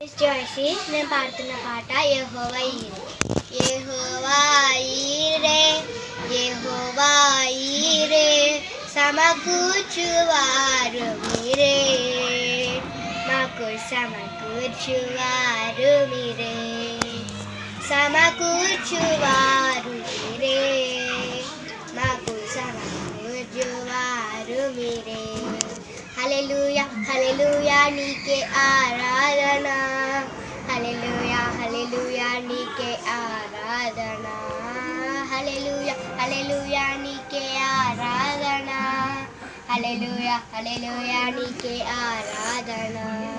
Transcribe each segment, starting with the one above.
జోషి నేను పాడుతున్న పాట యెహోవా ఈరే యెహోవా ఈరే యెహోవా ఈరే సమకూర్చువారు మీరే మాకు సమకూర్చువారు మీరే సమకూర్చువారు మీరే మాకు సమకూర్చువారు మీరే హల్లెలూయా హల్లెలూయా నీకే ఆరాధన హల్లెలూయా హల్లెలూయా నీకే ఆరాధన హల్లెలూయా హల్లెలూయా నీకే ఆరాధన హల్లెలూయా హల్లెలూయా నీకే ఆరాధన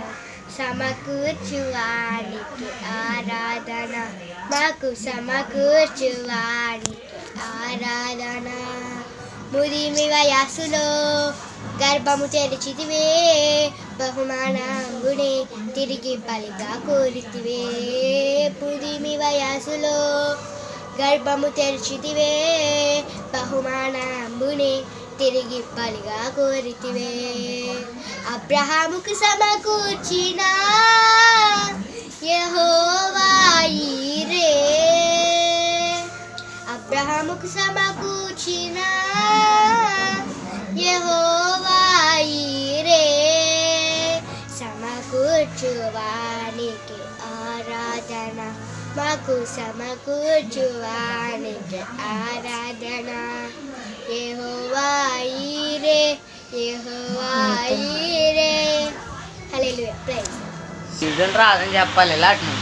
సమకూర్చువానికి ఆరాధన మాకు సమకూర్చువానికి ఆరాధన ముదిమి వయస్సులో గర్భము తెరిచితివే బహుమానంబునే తిరిగి బలిగా కోరితివే పుదిమి వయస్సులో గర్భము తెరిచితివే బహుమానంబునే తిరిగి బలిగా కోరితివే అబ్రహాముకు సమకూర్చిన యెహోవా ఈరే అబ్రహాముకు సమకూర్చిన యెహోవా ఈరే సమకూర్చువానికి ఆరాధన మాకు సమకూర్చువానికి ఆరాధన యెహోవా ఈరే యెహోవా ఈరే హల్లెలూయా ప్రైజ్ సీజన్ రాదని చెప్పాలి ఇలా అట్లా